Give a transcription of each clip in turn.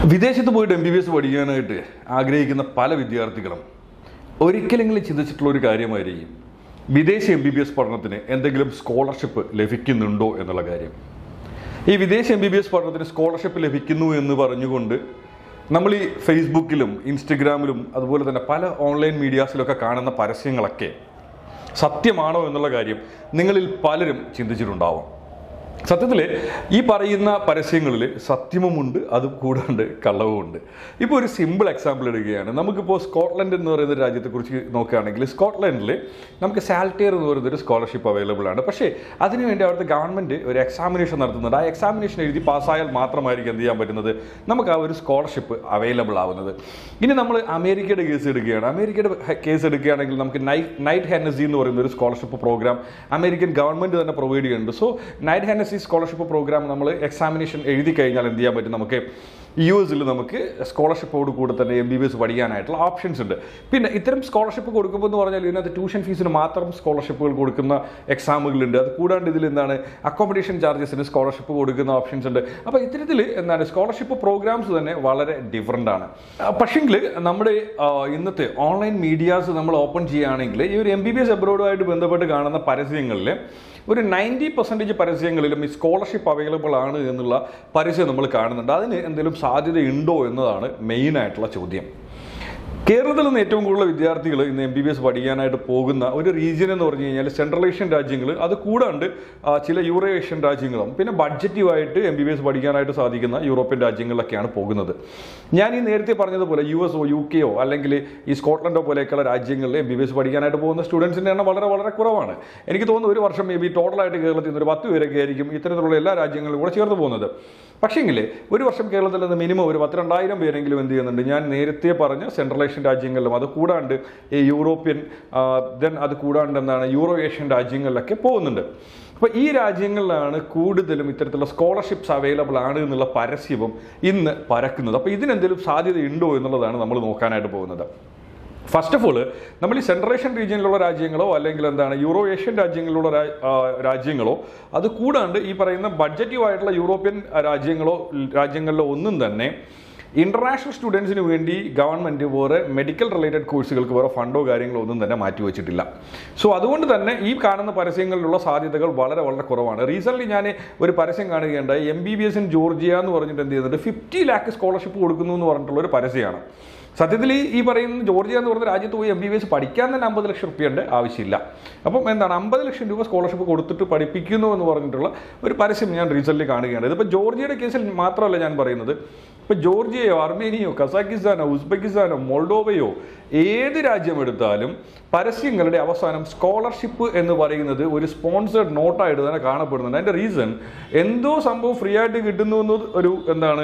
വിദേശത്ത് പോയിട്ട് M B B S പഠിക്കാനായിട്ട് ആഗ്രഹിക്കുന്ന പല വിദ്യാർത്ഥികളും ഒരിക്കലെങ്കിലും ചിന്തിച്ചിട്ടുള്ള ഒരു കാര്യമായിരിക്കും വിദേശ എം ബി ബി എസ് പഠനത്തിന് എന്തെങ്കിലും സ്കോളർഷിപ്പ് ലഭിക്കുന്നുണ്ടോ എന്നുള്ള കാര്യം ഈ വിദേശ എം ബി ബി എസ് പഠനത്തിന് സ്കോളർഷിപ്പ് ലഭിക്കുന്നു എന്ന് പറഞ്ഞുകൊണ്ട് നമ്മൾ ഈ ഫേസ്ബുക്കിലും ഇൻസ്റ്റഗ്രാമിലും അതുപോലെ തന്നെ പല ഓൺലൈൻ മീഡിയാസിലൊക്കെ കാണുന്ന പരസ്യങ്ങളൊക്കെ സത്യമാണോ എന്നുള്ള കാര്യം നിങ്ങളിൽ പലരും ചിന്തിച്ചിട്ടുണ്ടാവാം സത്യത്തിൽ ഈ പറയുന്ന പരസ്യങ്ങളിൽ സത്യവുമുണ്ട് അത് കൂടാണ്ട് കള്ളവുമുണ്ട് ഇപ്പോൾ ഒരു സിമ്പിൾ എക്സാമ്പിൾ എടുക്കുകയാണ് നമുക്കിപ്പോൾ സ്കോട്ട്ലൻഡ് എന്ന് പറയുന്ന രാജ്യത്തെക്കുറിച്ച് നോക്കുകയാണെങ്കിൽ സ്കോട്ട്ലൻഡിൽ നമുക്ക് സാൽറ്റിയർ എന്ന് പറയുന്ന ഒരു സ്കോളർഷിപ്പ് അവൈലബിൾ ആണ് പക്ഷേ അതിനുവേണ്ടി അവിടുത്തെ ഗവൺമെൻറ് ഒരു എക്സാമിനേഷൻ നടത്തുന്നുണ്ട് ആ എക്സാമിനേഷൻ എഴുതി പാസ്സായാൽ മാത്രമായിരിക്കും എന്ത് ചെയ്യാൻ പറ്റുന്നത് നമുക്ക് ആ ഒരു സ്കോളർഷിപ്പ് അവൈലബിൾ ആവുന്നത് ഇനി നമ്മൾ അമേരിക്കയുടെ കേസ് എടുക്കുകയാണ് അമേരിക്കയുടെ കേസ് എടുക്കുകയാണെങ്കിൽ നമുക്ക് നൈറ്റ് നൈറ്റ് ഹെനസി എന്ന് പറയുന്ന ഒരു സ്കോളർഷിപ്പ് പ്രോഗ്രാം അമേരിക്കൻ ഗവൺമെൻറ് തന്നെ പ്രൊവൈഡ് ചെയ്യുന്നുണ്ട് so Knight Hennessy scholarship programme നമ്മൾ എക്സാമിനേഷൻ എഴുതി കഴിഞ്ഞാൽ എന്ത് ചെയ്യാൻ പറ്റും നമുക്ക് യു എസിൽ നമുക്ക് സ്കോളർഷിപ്പോട് കൂടെ തന്നെ എം ബി ബി എസ് പഠിക്കാനായിട്ടുള്ള ഓപ്ഷൻസ് ഉണ്ട് പിന്നെ ഇത്തരം സ്കോളർഷിപ്പ് കൊടുക്കുമ്പോൾ എന്ന് പറഞ്ഞാൽ ഇതിനകത്ത് ട്യൂഷൻ ഫീസിന് മാത്രം സ്കോളർഷിപ്പുകൾ കൊടുക്കുന്ന എക്സാമുകളുണ്ട് അത് കൂടാണ്ട് ഇതിൽ എന്താണ് അക്കോമഡേഷൻ ചാർജസിന് സ്കോളർഷിപ്പ് കൊടുക്കുന്ന ഓപ്ഷൻസ് ഉണ്ട് അപ്പോൾ ഇത്തരത്തിൽ എന്താണ് സ്കോളർഷിപ്പ് പ്രോഗ്രാംസ് തന്നെ വളരെ ഡിഫറെൻ്റ് ആണ് പക്ഷെങ്കിൽ നമ്മുടെ ആ, ഇന്നത്തെ ഓൺലൈൻ മീഡിയാസ് നമ്മൾ ഓപ്പൺ ചെയ്യുകയാണെങ്കിൽ ഈ ഒരു എം ബി ബി എസ് എബ്രോഡുമായിട്ട് ബന്ധപ്പെട്ട് കാണുന്ന പരസ്യങ്ങളിൽ ഒരു നയൻറ്റി പെർസെൻറ്റേജ് പരസ്യങ്ങളിലും ഈ സ്കോളർഷിപ്പ് അവൈലബിൾ ആണ് എന്നുള്ള പരസ്യം നമ്മൾ കാണുന്നുണ്ട് അതിന് എന്തെങ്കിലും സാധ്യതയുണ്ടോ എന്നതാണ് മെയിൻ ആയിട്ടുള്ള ചോദ്യം കേരളത്തിൽ നിന്ന് ഏറ്റവും കൂടുതൽ വിദ്യാർത്ഥികൾ ഇന്ന് എം ബി ബി എസ് പഠിക്കാനായിട്ട് പോകുന്ന ഒരു റീജിയൻ എന്ന് പറഞ്ഞു കഴിഞ്ഞാൽ സെൻട്രൽ ഏഷ്യൻ രാജ്യങ്ങൾ അത് കൂടാണ്ട് ആ, ചില യൂറോ ഏഷ്യൻ രാജ്യങ്ങളും പിന്നെ ബഡ്ജറ്റീവായിട്ട് എം ബി ബി എസ് പഠിക്കാനായിട്ട് സാധിക്കുന്ന യൂറോപ്യൻ രാജ്യങ്ങളിലൊക്കെയാണ് പോകുന്നത് ഞാൻ ഈ നേരത്തെ പറഞ്ഞതുപോലെ യു എസോ യു കെയോ അല്ലെങ്കിൽ ഈ സ്കോട്ട്ലൻഡോ പോലെയൊക്കെയുള്ള രാജ്യങ്ങളിൽ എം ബി ബി എസ് പഠിക്കാനായിട്ട് പോകുന്ന സ്റ്റുഡൻസിൻ്റെ എണ്ണം വളരെ വളരെ കുറവാണ് എനിക്ക് തോന്നുന്നു ഒരു വർഷം മേ ബി ടോട്ടലായിട്ട് കേരളത്തിൽ നിന്ന് ഒരു പത്ത് പേരൊക്കെ ആയിരിക്കും ഇത്തരത്തിലുള്ള എല്ലാ രാജ്യങ്ങളിലും കൂടെ ചേർന്ന് പോകുന്നത് പക്ഷേങ്കിൽ ഒരു വർഷം കേരളത്തിൽ നിന്ന് മിനിമം ഒരു പത്തിരണ്ടായിരം പേരെങ്കിലും എന്ത് ചെയ്യുന്നുണ്ട് ഞാൻ നേരത്തെ പറഞ്ഞ സെൻട്രൽ ഏഷ്യൻ രാജ്യങ്ങളിലും അത് കൂടാണ്ട് ഈ യൂറോപ്യൻ ദെൻ അത് കൂടാണ്ട് എന്താണ് യൂറോ ഏഷ്യൻ രാജ്യങ്ങളിലൊക്കെ പോകുന്നുണ്ട് അപ്പോൾ ഈ രാജ്യങ്ങളിലാണ് കൂടുതലും ഇത്തരത്തിലുള്ള സ്കോളർഷിപ്സ് അവൈലബിൾ ആണ് എന്നുള്ള പരസ്യവും ഇന്ന് പരക്കുന്നത് അപ്പോൾ ഇതിനെന്തെങ്കിലും സാധ്യതയുണ്ടോ എന്നുള്ളതാണ് നമ്മൾ നോക്കാനായിട്ട് പോകുന്നത് ഫസ്റ്റ് ഓഫ് ഓൾ നമ്മൾ ഈ സെൻട്രൽ ഏഷ്യൻ റീജിയനിലുള്ള രാജ്യങ്ങളോ അല്ലെങ്കിൽ എന്താണ് യൂറോ ഏഷ്യൻ രാജ്യങ്ങളിലുള്ള രാ- ആ, രാജ്യങ്ങളോ അത് കൂടാണ്ട് ഈ പറയുന്ന ബഡ്ജറ്റീവ് ആയിട്ടുള്ള യൂറോപ്യൻ രാജ്യങ്ങളോ രാജ്യങ്ങളിലോ ഒന്നും തന്നെ ഇന്റർനാഷണൽ സ്റ്റുഡൻസിന് വേണ്ടി ഗവൺമെന്റ് വേറെ മെഡിക്കൽ റിലേറ്റഡ് കോഴ്സുകൾക്ക് വേറെ ഫണ്ടോ കാര്യങ്ങളോ ഒന്നും തന്നെ മാറ്റിവെച്ചിട്ടില്ല സോ അതുകൊണ്ട് തന്നെ ഈ കാണുന്ന പരസ്യങ്ങളിലുള്ള സാധ്യതകൾ വളരെ വളരെ കുറവാണ് റീസെന്റ് ഞാൻ ഒരു പരസ്യം കാണുകയുണ്ടായി M B B S in Georgia എന്ന് പറഞ്ഞിട്ട് എന്ത് ചെയ്യുന്നുണ്ട് ഫിഫ്റ്റി ലാക്ക് സ്കോളർഷിപ്പ് കൊടുക്കുന്നു എന്ന് പറഞ്ഞിട്ടുള്ള ഒരു പരസ്യമാണ് സത്യത്തിൽ ഈ ഈ പറയുന്ന ജോർജിയ എന്ന് പറയുന്ന രാജ്യത്ത് പോയി എം ബി ബി എസ് പഠിക്കാൻ തന്നെ അമ്പത് ലക്ഷം റുപ്യയുടെ ആവശ്യമില്ല അപ്പം എന്താണ് അമ്പത് ലക്ഷം രൂപ സ്കോളർഷിപ്പ് കൊടുത്തിട്ട് പഠിപ്പിക്കുന്നു എന്ന് പറഞ്ഞിട്ടുള്ള ഒരു പരസ്യം ഞാൻ റീസെന്റ് കാണുകയാണ് ഇതിപ്പോൾ ജോർജിയയുടെ കേസിൽ മാത്രമല്ല ഞാൻ പറയുന്നത് ഇപ്പൊ ജോർജിയയോ അർമേനിയോ കസാക്കിസ്ഥാനോ ഉസ്ബെക്കിസ്ഥാനോ മോൾഡോവയോ ഏത് രാജ്യം എടുത്താലും പരസ്യങ്ങളുടെ അവസാനം സ്കോളർഷിപ്പ് എന്ന് പറയുന്നത് ഒരു സ്പോൺസേഡ് നോട്ടായിട്ട് തന്നെ കാണപ്പെടുന്നുണ്ട് അതിന്റെ റീസൺ എന്തോ സംഭവം ഫ്രീ ആയിട്ട് കിട്ടുന്നു എന്നത് ഒരു എന്താണ്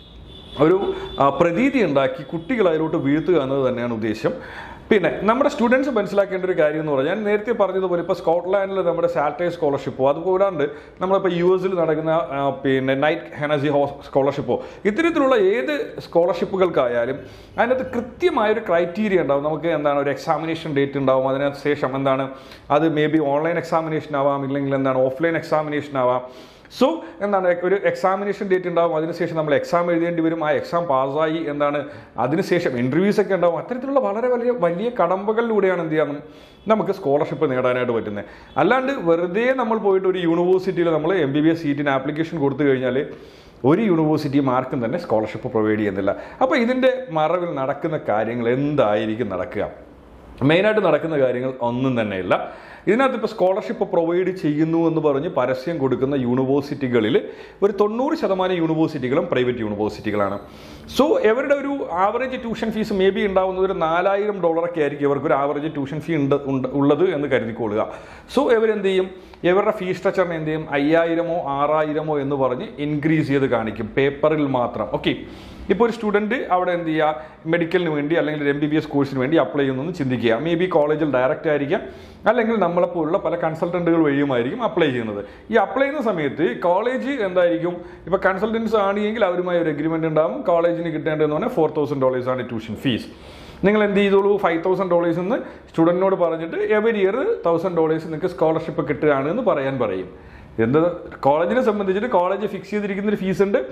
ഒരു ആ, പ്രതീതി ഉണ്ടാക്കി കുട്ടികൾ അതിലോട്ട് വീഴ്ത്തുക എന്നത് തന്നെയാണ് ഉദ്ദേശം പിന്നെ നമ്മുടെ സ്റ്റുഡൻസ് മനസ്സിലാക്കേണ്ട ഒരു കാര്യം എന്ന് പറഞ്ഞാൽ ഞാൻ നേരത്തെ പറഞ്ഞതുപോലെ ഇപ്പോൾ സ്കോട്ട്ലാൻഡിൽ നമ്മുടെ സാറ്റലൈറ്റ് സ്കോളർഷിപ്പോ അതുകൂടാണ്ട് നമ്മളിപ്പോൾ യു എസിൽ നടക്കുന്ന ആ, പിന്നെ നൈറ്റ് ഹെനസി ഹോ സ്കോളർഷിപ്പോ ഇത്തരത്തിലുള്ള ഏത് സ്കോളർഷിപ്പുകൾക്കായാലും അതിനകത്ത് കൃത്യമായൊരു ക്രൈറ്റീരിയ ഉണ്ടാവും നമുക്ക് എന്താണ് ഒരു എക്സാമിനേഷൻ ഡേറ്റ് ഉണ്ടാവും അതിനകത്ത് ശേഷം എന്താണ് അത് മേ ബി ഓൺലൈൻ എക്സാമിനേഷൻ ആവാം ഇല്ലെങ്കിൽ എന്താണ് ഓഫ്ലൈൻ എക്സാമിനേഷൻ ആവാം സോ എന്താണ് ഒരു എക്സാമിനേഷൻ ഡേറ്റ് ഉണ്ടാവും അതിനുശേഷം നമ്മൾ എക്സാം എഴുതേണ്ടി വരും ആ എക്സാം പാസ്സായി എന്താണ് അതിനുശേഷം ഇൻ്റർവ്യൂസ് ഒക്കെ ഉണ്ടാവും അത്തരത്തിലുള്ള വളരെ വലിയ വലിയ കടമ്പകളിലൂടെയാണ് എന്ത് ചെയ്യാൻ നമുക്ക് സ്കോളർഷിപ്പ് നേടാനായിട്ട് പറ്റുന്നത് അല്ലാണ്ട് വെറുതെ നമ്മൾ പോയിട്ട് ഒരു യൂണിവേഴ്സിറ്റിയിൽ നമ്മൾ എം ബി ബി എസ് സീറ്റിന് ആപ്ലിക്കേഷൻ കൊടുത്തു കഴിഞ്ഞാൽ ഒരു യൂണിവേഴ്സിറ്റിയും ആർക്കും തന്നെ സ്കോളർഷിപ്പ് പ്രൊവൈഡ് ചെയ്യുന്നില്ല അപ്പോൾ ഇതിൻ്റെ മറവിൽ നടക്കുന്ന കാര്യങ്ങൾ എന്തായിരിക്കും നടക്കുക മെയിനായിട്ട് നടക്കുന്ന കാര്യങ്ങൾ ഒന്നും തന്നെയില്ല ഇതിനകത്ത് ഇപ്പോൾ സ്കോളർഷിപ്പ് പ്രൊവൈഡ് ചെയ്യുന്നു എന്ന് പറഞ്ഞ് പരസ്യം കൊടുക്കുന്ന യൂണിവേഴ്സിറ്റികളിൽ ഒരു തൊണ്ണൂറ് ശതമാനം യൂണിവേഴ്സിറ്റികളും പ്രൈവറ്റ് യൂണിവേഴ്സിറ്റികളാണ് സോ ഇവരുടെ ഒരു average tuition fees maybe ഉണ്ടാവുന്നത് ഒരു നാലായിരം ഡോളറൊക്കെ ആയിരിക്കും ഇവർക്ക് ഒരു ആവറേജ് ട്യൂഷൻ ഫീ ഉണ്ട് ഉണ്ട്- ഉള്ളത് എന്ന് കരുതിക്കൊള്ളുക സോ ഇവരെന്ത് ചെയ്യും ഇവരുടെ ഫീ സ്ട്രക്ചറിനെ എന്ത് ചെയ്യും അയ്യായിരമോ ആറായിരമോ എന്ന് പറഞ്ഞ് ഇൻക്രീസ് ചെയ്ത് കാണിക്കും പേപ്പറിൽ മാത്രം ഓക്കെ ഇപ്പോൾ ഒരു സ്റ്റുഡൻറ്റ് അവിടെ എന്ത് ചെയ്യുക മെഡിക്കലിന് വേണ്ടി അല്ലെങ്കിൽ ഒരു എം ബി ബി എസ് കോഴ്സിന് വേണ്ടി അപ്ലൈ ചെയ്യുന്നു ചിന്തിക്കുക മേ ബി കോളേജിൽ ഡയറക്റ്റ് ആയിരിക്കാം അല്ലെങ്കിൽ നമ്മളെപ്പോലുള്ള പല കൺസൾട്ടൻറ്റുകൾ വഴിയുമായിരിക്കും അപ്ലൈ ചെയ്യുന്നത് ഈ അപ്ലൈ ചെയ്യുന്ന സമയത്ത് കോളേജ് എന്തായിരിക്കും ഇപ്പോൾ കൺസൾട്ടൻസ് ആണെങ്കിൽ അവരുമായി ഒരു എഗ്രിമെന്റ് ഉണ്ടാവും കോളേജിന് കിട്ടേണ്ടതെന്ന് പറഞ്ഞാൽ ഫോർ തൗസൻഡ് ഡോളേഴ്സ് ആണ് ട്യൂഷൻ ഫീസ് നിങ്ങൾ എന്ത് ചെയ്തോളൂ ഫൈവ് തൗസൻഡ് ഡോളേഴ്സ് എന്ന് സ്റ്റുഡൻറ്റിനോട് പറഞ്ഞിട്ട് എവരി ഇയർ തൗസൻഡ് ഡോളേഴ്സ് നിങ്ങൾക്ക് സ്കോളർഷിപ്പ് കിട്ടുകയാണ് എന്ന് പറയാൻ പറയും എന്ത് കോളേജിനെ സംബന്ധിച്ചിട്ട് കോളേജ് ഫിക്സ് ചെയ്തിരിക്കുന്ന ഒരു ഫീസ് ഉണ്ട്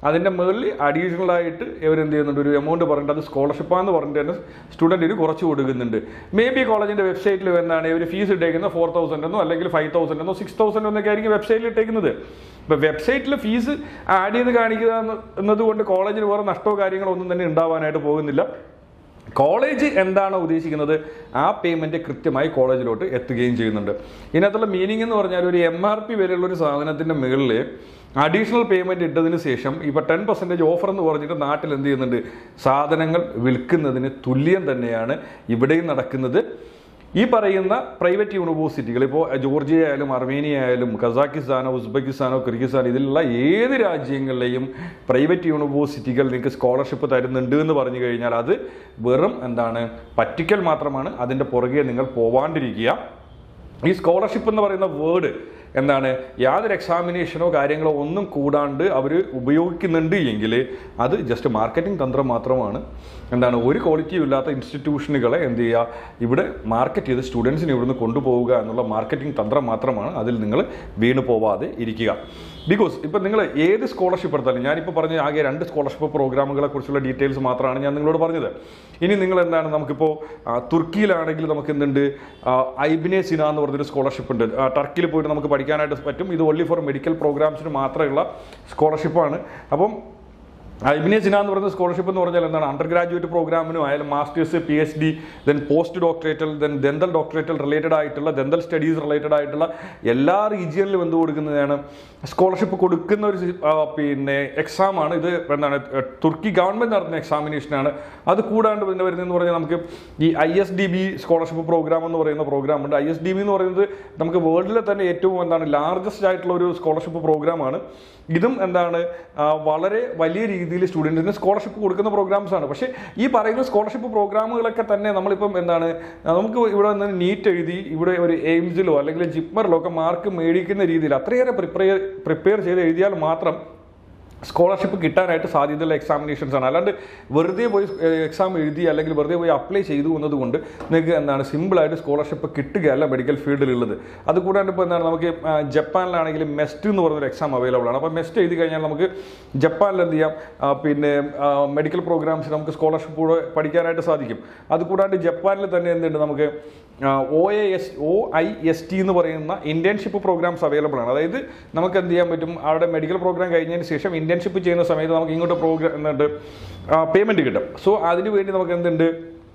അതിൻ്റെ മുകളിൽ അഡീഷണൽ ആയിട്ട് ഇവർ എന്ത് ചെയ്യുന്നുണ്ട് ഒരു എമൗണ്ട് പറഞ്ഞിട്ട് അത് സ്കോളർഷിപ്പാന്ന് പറഞ്ഞിട്ട് തന്നെ സ്റ്റുഡൻറ്റിന് കുറച്ച് കൊടുക്കുന്നുണ്ട് മേ ബി കോളേജിൻ്റെ വെബ്സൈറ്റിൽ എന്താണ് ഇവർ ഫീസ് ഇട്ടേക്കുന്നത് ഫോർ തൗസൻഡ് എന്നോ അല്ലെങ്കിൽ ഫൈവ് തൗസൻഡ് എന്നോ സിക്സ് തൗസൻഡ് എന്നൊക്കെ ആയിരിക്കും വെബ്സൈറ്റിൽ ഇട്ടേക്കുന്നത് ഇപ്പോൾ വെബ്സൈറ്റിൽ ഫീസ് ആഡ് ചെയ്ത് കാണിക്കുക എന്ന് എന്നതുകൊണ്ട് കോളേജിന് വേറെ നഷ്ടമോ കാര്യങ്ങളോ ഒന്നും തന്നെ ഉണ്ടാവാനായിട്ട് പോകുന്നില്ല കോളേജ് എന്താണോ ഉദ്ദേശിക്കുന്നത് ആ പേയ്മെന്റ് കൃത്യമായി കോളേജിലോട്ട് എത്തുകയും ചെയ്യുന്നുണ്ട് ഇതിനകത്തുള്ള മീനിങ് എന്ന് പറഞ്ഞാൽ ഒരു എം ആർ പി വരെയുള്ള ഒരു സാധനത്തിന്റെ മുകളിൽ അഡീഷണൽ പേയ്മെന്റ് ഇട്ടതിന് ശേഷം ഇപ്പൊ ടെൻ പെർസെൻറ്റേജ് ഓഫർ എന്ന് പറഞ്ഞിട്ട് നാട്ടിൽ എന്ത് ചെയ്യുന്നുണ്ട് സാധനങ്ങൾ വിൽക്കുന്നതിന് തുല്യം തന്നെയാണ് ഇവിടെയും നടക്കുന്നത് ഈ പറയുന്ന പ്രൈവറ്റ് യൂണിവേഴ്സിറ്റികൾ ഇപ്പോൾ ജോർജിയ ആയാലും അർമേനിയ ആയാലും കസാക്കിസ്ഥാനോ ഉസ്ബെക്കിസ്ഥാനോ കിർഗിസ്ഥാനോ ഇതിലുള്ള ഏത് രാജ്യങ്ങളിലെയും പ്രൈവറ്റ് യൂണിവേഴ്സിറ്റികൾ നിങ്ങൾക്ക് സ്കോളർഷിപ്പ് തരുന്നുണ്ട് എന്ന് പറഞ്ഞു കഴിഞ്ഞാൽ അത് വെറും എന്താണ് പറ്റിക്കൽ മാത്രമാണ് അതിൻ്റെ പുറകെ നിങ്ങൾ പോവാണ്ടിരിക്കുക ഈ സ്കോളർഷിപ്പ് എന്ന് പറയുന്ന വേർഡ് എന്താണ് യാതൊരു എക്സാമിനേഷനോ കാര്യങ്ങളോ ഒന്നും കൂടാണ്ട് അവർ ഉപയോഗിക്കുന്നുണ്ട് എങ്കിൽ അത് ജസ്റ്റ് മാർക്കറ്റിംഗ് തന്ത്രം മാത്രമാണ് എന്താണ് ഒരു ക്വാളിറ്റിയും ഇല്ലാത്ത ഇൻസ്റ്റിറ്റ്യൂഷനുകളെ എന്ത് ചെയ്യുക ഇവിടെ മാർക്കറ്റ് ചെയ്ത് സ്റ്റുഡൻസിനെ ഇവിടുന്ന് കൊണ്ടുപോവുക എന്നുള്ള മാർക്കറ്റിംഗ് തന്ത്രം മാത്രമാണ് അതിൽ നിങ്ങൾ വീണു പോവാതെ ഇരിക്കുക ബിക്കോസ് ഇപ്പം നിങ്ങൾ ഏത് സ്കോളർഷിപ്പ് എടുത്താലും ഞാനിപ്പോൾ പറഞ്ഞ ആകെ രണ്ട് സ്കോളർഷിപ്പ് പ്രോഗ്രാമുകളെ കുറിച്ചുള്ള ഡീറ്റെയിൽസ് മാത്രമാണ് ഞാൻ നിങ്ങളോട് പറഞ്ഞത് ഇനി നിങ്ങൾ എന്താണ് നമുക്കിപ്പോൾ ആ, തുർക്കിയിലാണെങ്കിൽ നമുക്ക് എന്തുണ്ട് ഐബിനെ സിന എന്ന് പറഞ്ഞൊരു സ്കോളർഷിപ്പ് ഉണ്ട് ആ, ടർക്കിയിൽ പോയിട്ട് നമുക്ക് പഠിക്കാനായിട്ട് പറ്റും ഇത് ഓൺലി ഫോർ മെഡിക്കൽ പ്രോഗ്രാംസിന് മാത്രമുള്ള സ്കോളർഷിപ്പാണ് അപ്പം ഐബിനെ സിന എന്ന് പറയുന്ന സ്കോളർഷിപ്പ് എന്ന് പറഞ്ഞാൽ എന്താണ് അണ്ടർ ഗ്രാജുവേറ്റ് പ്രോഗ്രാമിനും ആയാലും masters P H D then postdoctoral then dental doctoral related ആയിട്ടുള്ള ദന്തൽ സ്റ്റഡീസ് റിലേറ്റഡ് ആയിട്ടുള്ള എല്ലാ റീജിയനിലും എന്ത് കൊടുക്കുന്നതാണ് സ്കോളർഷിപ്പ് കൊടുക്കുന്ന ഒരു സി- ആ, പിന്നെ എക്സാം ആണ് ഇത് എന്താണ് ഏഹ്, തുർക്കി ഗവൺമെന്റ് നടത്തുന്ന എക്സാമിനേഷനാണ് അത് കൂടാണ്ട് പിന്നെ വരുന്നതെന്ന് പറഞ്ഞാൽ നമുക്ക് ഈ I S D B scholarship programme എന്ന് പറയുന്ന പ്രോഗ്രാം ഉണ്ട് ഐ എസ് ഡി ബി എന്ന് പറയുന്നത് നമുക്ക് വേൾഡിലെ തന്നെ ഏറ്റവും എന്താണ് ലാർജസ്റ്റ് ആയിട്ടുള്ള ഒരു സ്കോളർഷിപ്പ് പ്രോഗ്രാമാണ് ഇതും എന്താണ് ആ, വളരെ വലിയ രീതിയിൽ സ്റ്റുഡൻസിന് സ്കോളർഷിപ്പ് കൊടുക്കുന്ന പ്രോഗ്രാംസ് ആണ് പക്ഷേ ഈ പറയുന്ന സ്കോളർഷിപ്പ് പ്രോഗ്രാമുകളൊക്കെ തന്നെ നമ്മളിപ്പം എന്താണ് ആ, നമുക്ക് ഇവിടെ നിന്ന് നീറ്റ് എഴുതി ഇവിടെ ഒരു എയിംസിലോ അല്ലെങ്കിൽ ജിപ്മറിലോ ഒക്കെ മാർക്ക് മേടിക്കുന്ന രീതിയിൽ അത്രയേറെ പ്രിപ്പയർ പ്രിപ്പയർ ചെയ്ത് എഴുതിയാൽ മാത്രം സ്കോളർഷിപ്പ് കിട്ടാനായിട്ട് സാധ്യതയുള്ള എക്സാമിനേഷൻസ് ആണ് അല്ലാണ്ട് വെറുതെ പോയി എക്സാം എഴുതി അല്ലെങ്കിൽ വെറുതെ പോയി അപ്ലൈ ചെയ്തു എന്നതുകൊണ്ട് നിങ്ങൾക്ക് എന്താണ് സിമ്പിളായിട്ട് സ്കോളർഷിപ്പ് കിട്ടുകയല്ല മെഡിക്കൽ ഫീൽഡിലുള്ളത് അതുകൂടാണ്ട് ഇപ്പോൾ എന്താണ് നമുക്ക് ആ, ജപ്പാനിലാണെങ്കിലും മെസ്റ്റ് എന്ന് പറയുന്നൊരു എക്സാം അവൈലബിൾ ആണ് അപ്പോൾ മെസ്റ്റ് എഴുതി കഴിഞ്ഞാൽ നമുക്ക് ജപ്പാനിൽ എന്ത് ചെയ്യാം ആ, പിന്നെ മെഡിക്കൽ പ്രോഗ്രാംസ് നമുക്ക് സ്കോളർഷിപ്പ് കൂടെ പഠിക്കാനായിട്ട് സാധിക്കും അതുകൂടാണ്ട് ജപ്പാനിൽ തന്നെ എന്തുണ്ട് നമുക്ക് O A S O I S T എന്ന് പറയുന്ന ഇന്റേൺഷിപ്പ് പ്രോഗ്രാംസ് അവൈലബിൾ ആണ് അതായത് നമുക്ക് എന്ത് ചെയ്യാൻ പറ്റും അവിടെ മെഡിക്കൽ പ്രോഗ്രാം കഴിഞ്ഞതിന് ശേഷം ഇന്റേൺഷിപ്പ് ചെയ്യുന്ന സമയത്ത് നമുക്ക് ഇങ്ങോട്ട് പ്രോഗ്രാം എന്തുണ്ട് പേയ്മെന്റ് കിട്ടും സോ അതിന് വേണ്ടി നമുക്ക് എന്തുണ്ട്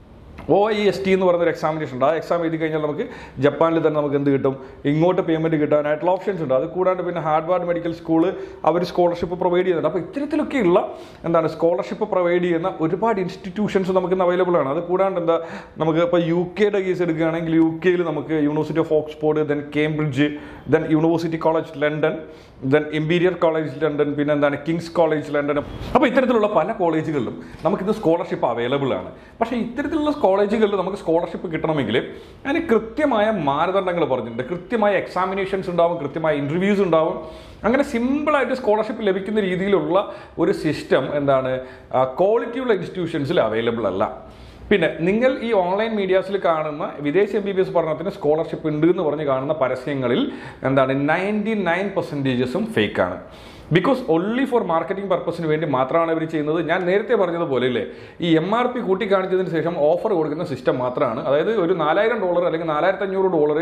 ഒ ഐ എസ് ടി എന്ന് പറയുന്ന ഒരു എക്സാമിനേഷൻ ഉണ്ട് ആ എക്സാം എഴുതി കഴിഞ്ഞാൽ നമുക്ക് ജപ്പാനിൽ തന്നെ നമുക്ക് എന്ത് കിട്ടും ഇങ്ങോട്ട് പേയ്മെന്റ് കിട്ടാനായിട്ടുള്ള ഓപ്ഷൻസ് ഉണ്ട് അത് കൂടാണ്ട് പിന്നെ ഹാർഡ്വാർഡ് മെഡിക്കൽ സ്കൂള് അവർ സ്കോളർഷിപ്പ് പ്രൊവൈഡ് ചെയ്യുന്നുണ്ട് അപ്പോൾ ഇത്തരത്തിലൊക്കെയുള്ള എന്താണ് സ്കോളർഷിപ്പ് പ്രൊവൈഡ് ചെയ്യുന്ന ഒരുപാട് ഇൻസ്റ്റിറ്റ്യൂഷൻസ് നമുക്ക് ഇന്ന് അവൈലബിൾ ആണ് അത് കൂടാണ്ട് എന്താ നമുക്ക് ഇപ്പോൾ യു കെയുടെ കേസ് എടുക്കുകയാണെങ്കിൽ യു കെയിൽ നമുക്ക് University of Oxford then Cambridge then University College London then Imperial College London പിന്നെ എന്താണ് കിങ്സ് കോളേജ് ലണ്ടൻ അപ്പോൾ ഇത്തരത്തിലുള്ള പല കോളേജുകളിലും നമുക്കിത് സ്കോളർഷിപ്പ് അവൈലബിൾ ആണ് പക്ഷേ ഇത്തരത്തിലുള്ള കോളേജുകളിൽ നമുക്ക് സ്കോളർഷിപ്പ് കിട്ടണമെങ്കിൽ അതിന് കൃത്യമായ മാനദണ്ഡങ്ങൾ പറഞ്ഞിട്ടുണ്ട് കൃത്യമായ എക്സാമിനേഷൻസ് ഉണ്ടാവും കൃത്യമായ ഇൻ്റർവ്യൂസ് ഉണ്ടാവും അങ്ങനെ സിമ്പിളായിട്ട് സ്കോളർഷിപ്പ് ലഭിക്കുന്ന രീതിയിലുള്ള ഒരു സിസ്റ്റം എന്താണ് ക്വാളിറ്റിയുള്ള ഇൻസ്റ്റിറ്റ്യൂഷൻസിൽ അവൈലബിൾ അല്ല പിന്നെ നിങ്ങൾ ഈ ഓൺലൈൻ മീഡിയാസിൽ കാണുന്ന വിദേശ എം ബി ബി എസ് പഠനത്തിന് സ്കോളർഷിപ്പ് ഉണ്ട് എന്ന് പറഞ്ഞ് കാണുന്ന പരസ്യങ്ങളിൽ എന്താണ് നയൻറ്റി നയൻ പെർസെൻറ്റേജസും ഫേക്കാണ് ബിക്കോസ് ഒൺലി ഫോർ മാർക്കറ്റിംഗ് പർപ്പസിന് വേണ്ടി മാത്രമാണ് ഇവർ ചെയ്യുന്നത് ഞാൻ നേരത്തെ പറഞ്ഞതുപോലെ ഇല്ലേ ഈ എം ആർ പി കൂട്ടി കാണിച്ചതിന് ശേഷം ഓഫർ കൊടുക്കുന്ന സിസ്റ്റം മാത്രമാണ് അതായത് ഒരു നാലായിരം ഡോളർ അല്ലെങ്കിൽ നാലായിരത്തി അഞ്ഞൂറ് ഡോളർ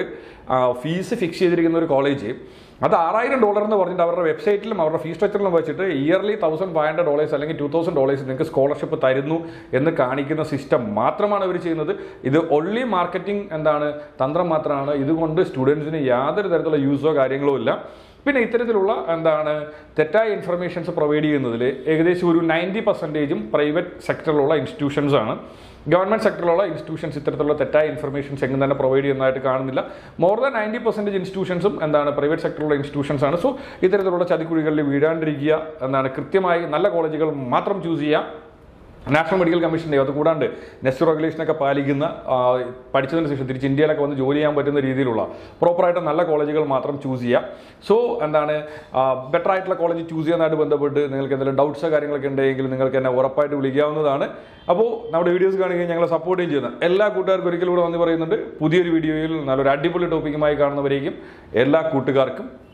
ഫീസ് ഫിക്സ് ചെയ്തിരിക്കുന്ന ഒരു കോളേജ് അത് ആറായിരം ഡോളർ എന്ന് പറഞ്ഞിട്ട് അവരുടെ വെബ്സൈറ്റിലും അവരുടെ ഫീസ് സ്ട്രക്ചറിലും വെച്ചിട്ട് yearly thousand five hundred dollars അല്ലെങ്കിൽ ടു തൗസൻഡ് ഡോളേഴ്സ് നിങ്ങൾക്ക് സ്കോളർഷിപ്പ് തരുന്നു എന്ന് കാണിക്കുന്ന സിസ്റ്റം മാത്രമാണ് അവർ ചെയ്യുന്നത് ഇത് ഒൺലി മാർക്കറ്റിംഗ് എന്താണ് തന്ത്രം മാത്രമാണ് ഇതുകൊണ്ട് സ്റ്റുഡൻസിന് യാതൊരു തരത്തിലുള്ള യൂസോ കാര്യങ്ങളോ ഇല്ല പിന്നെ ഇത്തരത്തിലുള്ള എന്താണ് തെറ്റായ ഇൻഫർമേഷൻസ് പ്രൊവൈഡ് ചെയ്യുന്നതിൽ ഏകദേശം ഒരു നയൻറ്റി പെർസെൻറ്റേജും പ്രൈവറ്റ് സെക്ടറിലുള്ള ഇൻസ്റ്റിറ്റ്യൂഷൻസ് ആണ് ഗവൺമെന്റ് സെക്ടറിലുള്ള ഇൻസ്റ്റിറ്റ്യൂഷൻസ് ഇത്തരത്തിലുള്ള തെറ്റായ ഇൻഫർമേഷൻസ് എങ്ങും തന്നെ പ്രൊവൈഡ് ചെയ്യുന്നതായിട്ട് കാണുന്നില്ല മോർ ദാൻ നയൻറ്റി പെർസെൻറ്റേജ് ഇൻസ്റ്റിറ്റ്യൂഷൻസും എന്താണ് പ്രൈവറ്റ് സെക്ടറിലുള്ള ഇൻസ്റ്റിറ്റ്യൂഷൻസ് ആണ് സോ ഇത്തരത്തിലുള്ള ചതിക്കുഴികളിൽ വീഴാണ്ടിരിക്കുക എന്താണ് കൃത്യമായി നല്ല കോളേജുകൾ മാത്രം ചൂസ് ചെയ്യുക നാഷണൽ മെഡിക്കൽ കമ്മീഷൻ്റെ അത് കൂടാണ്ട് നെസ്റ്റ് റെഗുലേഷനൊക്കെ പാലിക്കുന്ന ആ, പഠിച്ചതിന് ശേഷം തിരിച്ച് ഇന്ത്യയിലൊക്കെ വന്ന് ജോലി ചെയ്യാൻ പറ്റുന്ന രീതിയിലുള്ള പ്രോപ്പറായിട്ട് നല്ല കോളേജുകൾ മാത്രം ചൂസ് ചെയ്യുക സോ എന്താണ് ബെറ്റർ ആയിട്ടുള്ള കോളേജ് ചൂസ് ചെയ്യുന്നതായിട്ട് ബന്ധപ്പെട്ട് നിങ്ങൾക്ക് എന്തെങ്കിലും ഡൗട്ട്സോ കാര്യങ്ങളൊക്കെ ഉണ്ടെങ്കിൽ നിങ്ങൾക്ക് എന്നെ ഉറപ്പായിട്ട് വിളിക്കാവുന്നതാണ് അപ്പോൾ നമ്മുടെ വീഡിയോസ് കാണുകയും ഞങ്ങളെ സപ്പോർട്ടും ചെയ്യുന്ന എല്ലാ കൂട്ടുകാർക്കും ഒരിക്കലും കൂടെ വന്ന് പറയുന്നുണ്ട് പുതിയൊരു വീഡിയോയിൽ നല്ലൊരു അടിപൊളി ടോപ്പിക്കുമായി കാണുന്നവരേക്കും എല്ലാ കൂട്ടുകാർക്കും